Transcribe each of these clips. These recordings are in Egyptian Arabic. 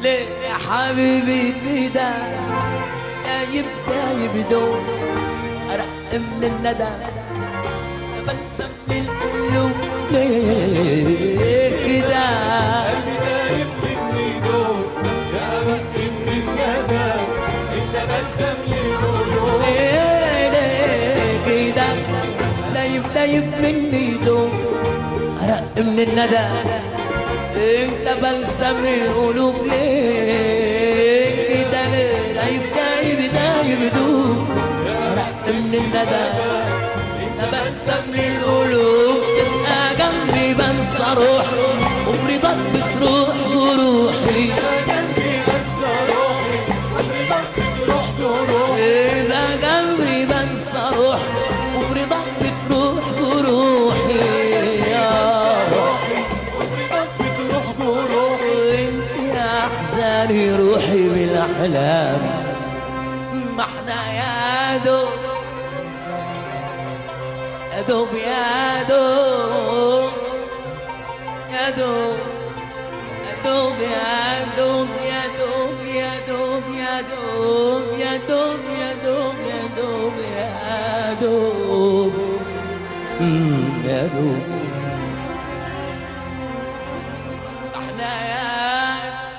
ليه يا حبيبي كده دايب دايب دوب أرق من الندى بلسم للقلوب ليه كده قلبي دايب مني دوب يا وقت من الندى انت بلسم للقلوب ليه ليه كده دايب دايب مني دوب أرق من الندى انت بلسم القلوب ليه كده ليه دايب دايب دايب دوب أرق من الندى انت بلسم القلوب تبقى جنبي بنسى روحي وبرضاك بتروح جروحي قلبي انسى روحي وبرضاك بتروح جروحي إذا قلبي بنسى روحي وبرضاك بتروح جروحي يا روحي وبرضاك بتروح جروحي وانت يا احزاني روحي بالاحلام ما احنا يا دوب يا دوب يا دوب يا دوب يا دوب يا دوب يا دوب يا دوب يا دوب يا دوب يا دوب يا دوب يا دوب أمم، يا دوب احنا يا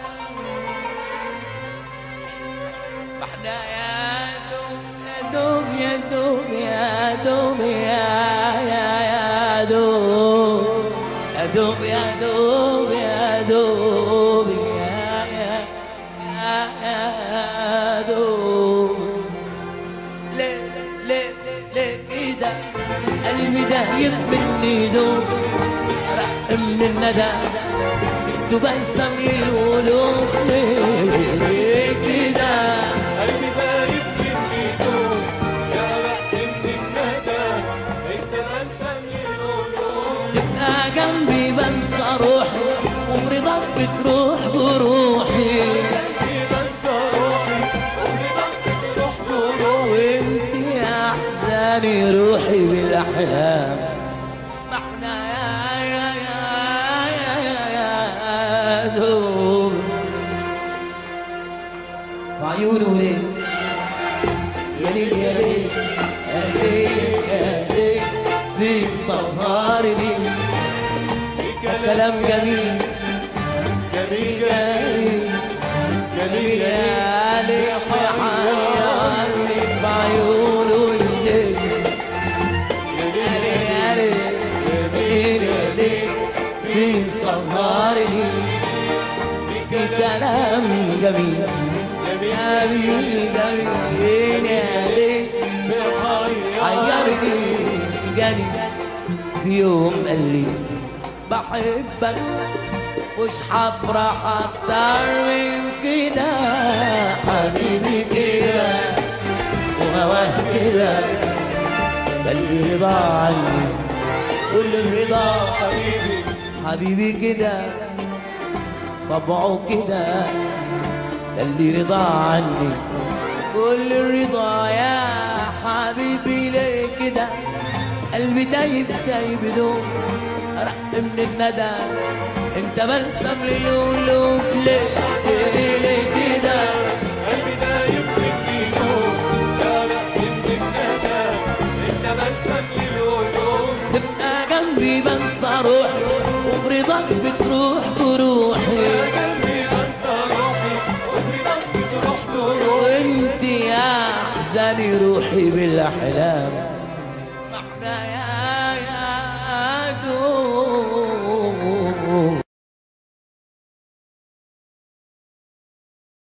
احنا يا دوب يا دوب يا دوب يا دوب يا يا يا دوب يا دوب يا دوب يا دوب يا يا يا يا دوب ليه ليه ليه كده قلبي دايب مني دوب رق من الندى انتوا بلسم للقلوب ليه كده قلبي دايب مني دوب يا وقت من الندى انت بلسم للقلوب تبقى جنبي بنسى روحي وبرضاك بتروح جروحي قلبي بنسى روحي وبرضاك بتروح جروحي وانت يا احزاني روحي بالاحلام ما احنا يا يا يا يا يا يا دوب في عيونه ليه يا ليل يا ليل يا ليل يا ليل بيصهرني كلام جميل جميل جميل جميل يا ليل حيرني في عيونه الليل يا ليل يا ليل يا ليل بيصهرني كلام جميل جميل جميل يا ليل حيرني جاني في يوم قال لي بحبك مش هفرح اكتر من كده حبيبي كده وهواه كده قلبي رضا عني كل الرضا حبيبي حبيبي كده طبعه كده اللي رضا عني كل الرضا يا حبيبي ليه كده قلبي دايب دايب دوب رق من الندى انت بلسم للقلوب ليه ليه ليه كده قلبي دايب مني دوب يا وقت من الندى انت بلسم للقلوب تبقى جنبي بنسى روحي وبرضاك بتروح جروحي قلبي انسى روحي وبرضاك بتروح جروحي وانت يا احزاني روحي بالاحلام ما احنا يا